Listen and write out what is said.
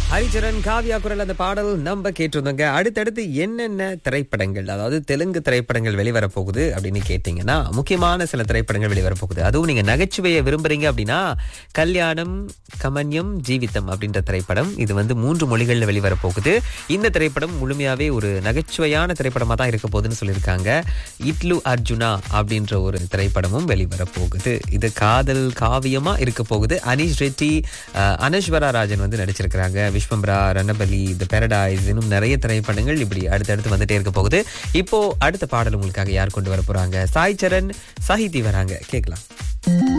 ஹரிச்சரன் காவியா குரல் அந்த பாடல் நம்ம கேட்டிருந்தோங்க அடுத்தடுத்து என்னென்ன திரைப்படங்கள் அதாவது தெலுங்கு திரைப்படங்கள் வெளிவர போகுது அப்படின்னு கேட்டீங்கன்னா முக்கியமான சில திரைப்படங்கள் வெளிவர போகுது அதுவும் நீங்க நகைச்சுவையை விரும்புறீங்க அப்படின்னா கல்யாணம் கமன்யம் ஜீவிதம் அப்படின்ற திரைப்படம் இது வந்து மூன்று மொழிகள்ல வெளிவர போகுது இந்த திரைப்படம் முழுமையாவே ஒரு நகைச்சுவையான திரைப்படமா தான் இருக்க போகுதுன்னு சொல்லியிருக்காங்க இட்லு அர்ஜுனா அப்படின்ற ஒரு திரைப்படமும் வெளிவர போகுது இது காதல் காவியமா இருக்க போகுது அனீஷ் ரெட்டி அஹ், அனஸ்வரா ராஜன் வந்து நடிச்சிருக்கிறாங்க விஸ்வம்ரா ரணபலி தி பெரடைஸ் இன்னும் நிறைய திரைப்படங்கள் இப்படி அடுத்தடுத்து வந்துட்டே இருக்க போகுது இப்போ அடுத்த பாடல் உங்களுக்காக யார் கொண்டு வர போறாங்க சாய் சரண் சாஹிதி வராங்க கேட்கலாம்